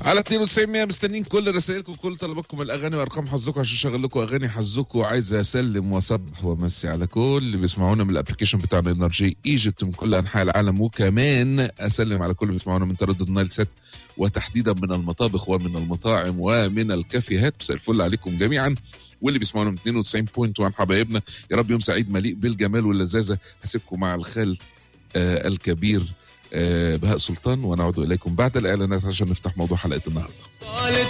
على 92 100 مستنيين كل رسائلكم كل طلباتكم الاغاني وارقام حظكم عشان اشغل لكم اغاني حظكم وعايز اسلم واصبح وامسي على كل اللي بيسمعونا من الابلكيشن بتاعنا انرجي ايجيبت من كل انحاء العالم وكمان اسلم على كل اللي بيسمعونا من تردد نايل سات وتحديدا من المطابخ ومن المطاعم ومن الكافيهات مساء الفل عليكم جميعا واللي بيسمعونا من 92.1 حبايبنا يا رب يوم سعيد مليء بالجمال واللذاذه هسيبكم مع الخال آه الكبير آه بهاء سلطان ونعود اليكم بعد الاعلانات عشان نفتح موضوع حلقه النهارده